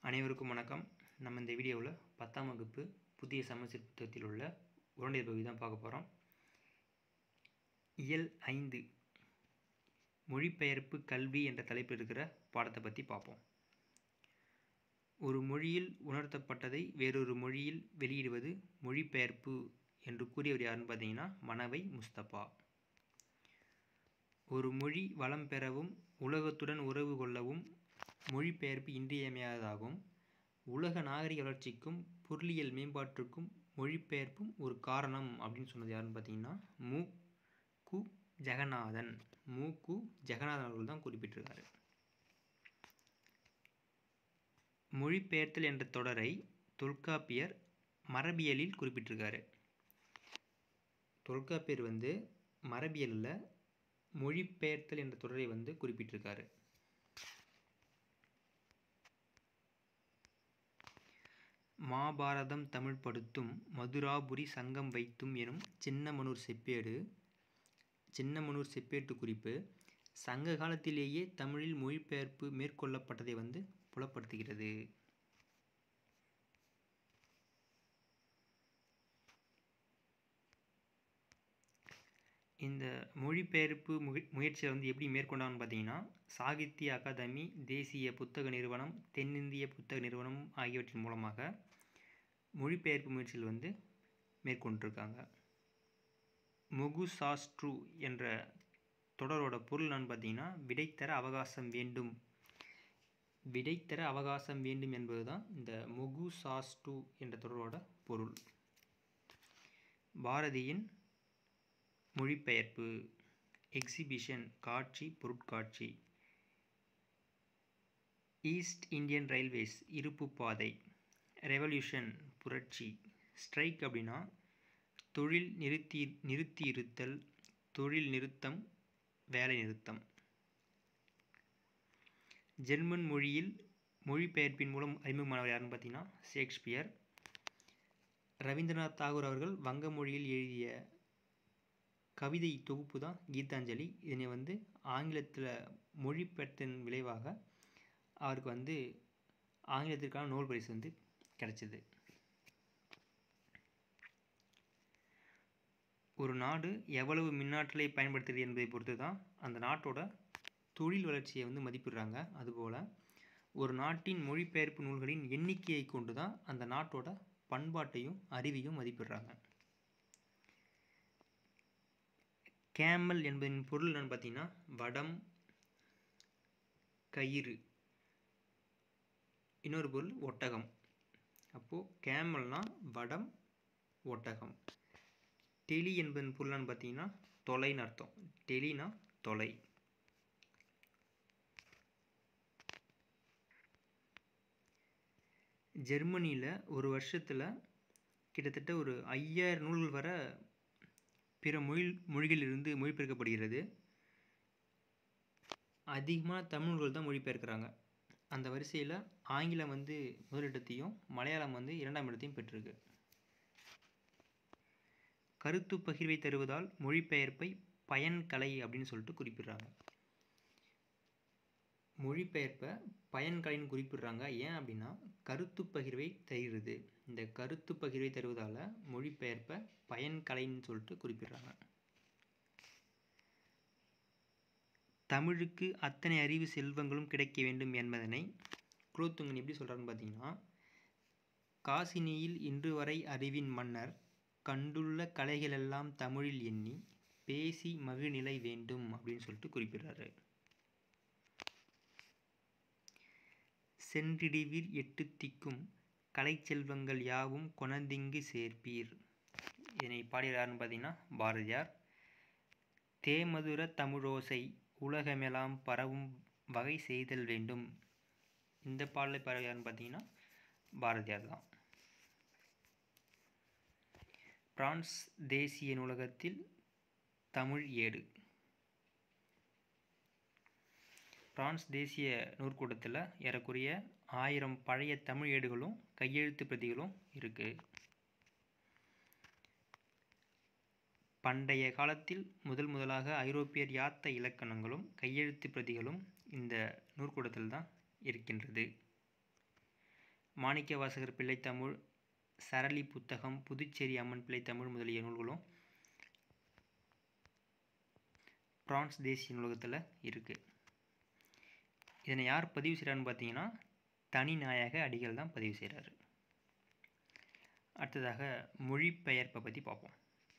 அனைவருக்கும் வணக்கம் நம்ம இந்த வீடியோவில் பத்தாம் வகுப்பு புதிய சமச்சீர் புத்தகத்தில் உள்ள உருண்டை பகுதி தான் பார்க்க போகிறோம் இயல் ஐந்து மொழிபெயர்ப்பு கல்வி என்ற தலைப்பில் இருக்கிற பாடத்தை பற்றி பார்ப்போம் ஒரு மொழியில் உணர்த்தப்பட்டதை வேறொரு மொழியில் வெளியிடுவது மொழிபெயர்ப்பு என்று கூறியவர் யாருன்னு பார்த்தீங்கன்னா மனவை முஸ்தபா ஒரு மொழி வளம் பெறவும் உலகத்துடன் உறவு கொள்ளவும் மொழிபெயர்ப்பு இன்றியமையாததாகும் உலக நாகரிக வளர்ச்சிக்கும் பொருளியல் மேம்பாட்டிற்கும் மொழிபெயர்ப்பும் ஒரு காரணம் அப்படின்னு சொன்னது யாருன்னு பார்த்தீங்கன்னா மு கு ஜெகநாதன் மு கு ஜெகநாதன் அவர்கள் தான் குறிப்பிட்டிருக்காரு மொழிபெயர்த்தல் என்ற தொடரை தொல்காப்பியர் மரபியலில் குறிப்பிட்டிருக்காரு தொல்காப்பியர் வந்து மரபியலில் மொழிபெயர்த்தல் என்ற தொடரை வந்து குறிப்பிட்டிருக்காரு மாபாரதம் தமிழ் படுத்தும் மதுராபுரி சங்கம் வைத்தும் எனும் சின்னமனூர் செப்பேடு சின்னமனூர் செப்பேட்டு குறிப்பு சங்க காலத்திலேயே தமிழில் மொழிபெயர்ப்பு மேற்கொள்ளப்பட்டதை வந்து புலப்படுத்துகிறது இந்த மொழிபெயர்ப்பு முய முயற்சியை வந்து எப்படி மேற்கொண்டான்னு பார்த்தீங்கன்னா சாகித்ய அகாதமி தேசிய புத்தக நிறுவனம் தென்னிந்திய புத்தக நிறுவனம் ஆகியவற்றின் மூலமாக மொழிபெயர்ப்பு முயற்சிகள் வந்து மேற்கொண்டிருக்காங்க முகு சாஸ்ட்ரு என்ற தொடரோட பொருள் என்னன்னு பார்த்தீங்கன்னா விடைத்தர அவகாசம் வேண்டும் விடைத்தர அவகாசம் வேண்டும் என்பது தான் இந்த முகு சாஸ்டு என்ற தொடரோட பொருள் பாரதியின் மொழிபெயர்ப்பு எக்ஸிபிஷன் காட்சி பொருட்காட்சி ஈஸ்ட் இந்தியன் ரயில்வேஸ் இருப்பு பாதை ரெவல்யூஷன் புரட்சி ஸ்ட்ரைக் அப்படின்னா தொழில் நிறுத்தி நிறுத்தி இருத்தல் தொழில் நிறுத்தம் வேலை நிறுத்தம் ஜெர்மன் மொழியில் மொழிபெயர்ப்பின் மூலம் அறிமுகமானவர் யாருன்னு பார்த்தீங்கன்னா ஷேக்ஸ்பியர் ரவீந்திரநாத் தாகூர் அவர்கள் வங்க மொழியில் எழுதிய கவிதை தொகுப்பு தான் கீதாஞ்சலி இதனை வந்து ஆங்கிலத்தில் மொழிபெயர்த்தின் விளைவாக அவருக்கு வந்து ஆங்கிலத்திற்கான நோபல் பரிசு வந்து கிடைச்சிது ஒரு நாடு எவ்வளவு மின்னாற்றலை பயன்படுத்துது என்பதை பொறுத்து தான் அந்த நாட்டோட தொழில் வளர்ச்சியை வந்து மதிப்பிடுறாங்க அதுபோல் ஒரு நாட்டின் மொழிபெயர்ப்பு நூல்களின் எண்ணிக்கையை கொண்டு தான் அந்த நாட்டோட பண்பாட்டையும் அறிவையும் மதிப்பிடுறாங்க கேமல் என்பதன் பொருள் என்னன்னு பார்த்தீங்கன்னா வடம் கயிறு இன்னொரு பொருள் ஒட்டகம் அப்போது கேமல்னா வடம் ஒட்டகம் டெலி என்பதன் பொருள்னு பார்த்தீங்கன்னா தொலைன்னு அர்த்தம் டெலினா தொலை ஜெர்மனியில் ஒரு வருஷத்தில் கிட்டத்தட்ட ஒரு ஐயாயிரம் நூல்கள் வர பிற மொழி மொழிகளிலிருந்து மொழிபெயர்க்கப்படுகிறது அதிகமான தமிழ் நூல்கள் தான் மொழிபெயர்க்கிறாங்க அந்த வரிசையில் ஆங்கிலம் வந்து முதலிடத்தையும் மலையாளம் வந்து இரண்டாம் இடத்தையும் பெற்றிருக்கு கருத்து பகிர்வை தருவதால் மொழிபெயர்ப்பை பயன்கலை அப்படின்னு சொல்லிட்டு குறிப்பிடுறாங்க மொழிபெயர்ப்பை பயன்கலைன்னு குறிப்பிடுறாங்க ஏன் அப்படின்னா கருத்து பகிர்வை தருகிறது இந்த கருத்து பகிர்வை தருவதால் மொழிபெயர்ப்பை பயன்கலைன்னு சொல்லிட்டு குறிப்பிடுறாங்க தமிழுக்கு அத்தனை அறிவு செல்வங்களும் கிடைக்க வேண்டும் என்பதனை குலோத்துங்கன் எப்படி சொல்கிறாருன்னு பார்த்தீங்கன்னா காசினியில் இன்று வரை அறிவின் மன்னர் கண்டுள்ள கலைகளெல்லாம் தமிழில் எண்ணி பேசி மகிழ்நிலை வேண்டும் அப்படின்னு சொல்லிட்டு குறிப்பிடுறாரு சென்றிடுவீர் எட்டு திக்கும் கலைச்செல்வங்கள் யாவும் கொணந்திங்கு சேர்ப்பீர் இதனை பாடியார்னு பார்த்தீங்கன்னா பாரதியார் தேமதுர தமிழோசை உலகமெல்லாம் பரவும் வகை செய்தல் வேண்டும் இந்த பாடலை பாடியார்னு பார்த்தீங்கன்னா பாரதியார் தான் பிரான்ஸ் தேசிய நூலகத்தில் தமிழ் ஏடு பிரான்ஸ் தேசிய நூற்கூடத்தில் ஏறக்குறைய ஆயிரம் பழைய தமிழ் ஏடுகளும் கையெழுத்து பிரதிகளும் இருக்குது பண்டைய காலத்தில் முதல் முதலாக ஐரோப்பியர் யாத்த இலக்கணங்களும் கையெழுத்து பிரதிகளும் இந்த நூற்கூடத்தில் தான் இருக்கின்றது மாணிக்கவாசகர் பிள்ளைத்தமிழ் சரளி புத்தகம் புதுச்சேரி அம்மன் பிள்ளைத்தமிழ் முதலிய நூல்களும் பிரான்ஸ் தேசிய நூலகத்தில் இருக்குது இதனை யார் பதிவு செய்கிறான்னு பார்த்தீங்கன்னா தனிநாயக அடிகள் தான் பதிவு செய்கிறாரு அடுத்ததாக மொழிபெயர்ப்பை பற்றி பார்ப்போம்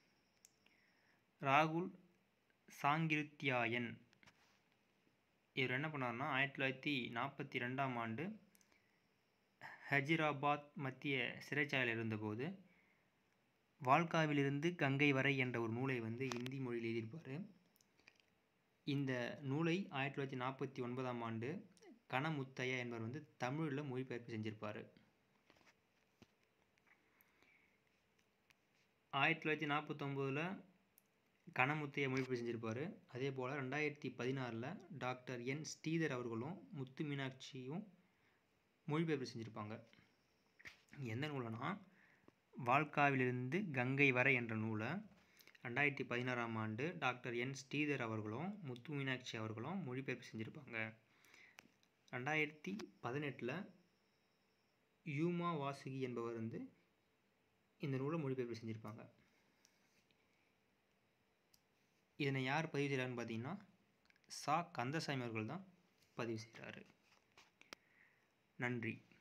ராகுல் சாங்கிருத்தியாயன் இவர் என்ன பண்ணார்னா ஆயிரத்தி தொள்ளாயிரத்தி நாற்பத்தி ரெண்டாம் ஆண்டு ஹஜிராபாத் மத்திய சிறைச்சாலையில் இருந்தபோது வால்காவிலிருந்து கங்கை வரை என்ற ஒரு நூலை வந்து இந்தி மொழியில் எழுதியிருப்பார் இந்த நூலை ஆயிரத்தி தொள்ளாயிரத்தி நாற்பத்தி ஒன்பதாம் ஆண்டு கனமுத்தையா என்பவர் வந்து தமிழில் மொழிபெயர்ப்பு செஞ்சிருப்பார் ஆயிரத்தி தொள்ளாயிரத்தி நாற்பத்தொம்போதில் கனமுத்தையா மொழிபெயர்ப்பு செஞ்சிருப்பார் அதே போல் ரெண்டாயிரத்தி பதினாறில் டாக்டர் என் ஸ்ரீதர் அவர்களும் முத்து மீனாட்சியும் மொழிபெயர்ப்பு செஞ்சுருப்பாங்க எந்த நூலைனா வால்காவிலிருந்து கங்கை வரை என்ற நூலை ரெண்டாயிரத்தி பதினாறாம் ஆண்டு டாக்டர் என் ஸ்ரீதர் அவர்களும் முத்து மீனாட்சி அவர்களும் மொழிபெயர்ப்பு செஞ்சுருப்பாங்க ரெண்டாயிரத்தி பதினெட்டில் யூமா வாசுகி என்பவர் வந்து இந்த நூலை மொழிபெயர்ப்பு செஞ்சுருப்பாங்க இதனை யார் பதிவு செய்கிறாருன்னு பார்த்தீங்கன்னா சா கந்தசாமி அவர்கள் தான் பதிவு செய்கிறாரு நன்றி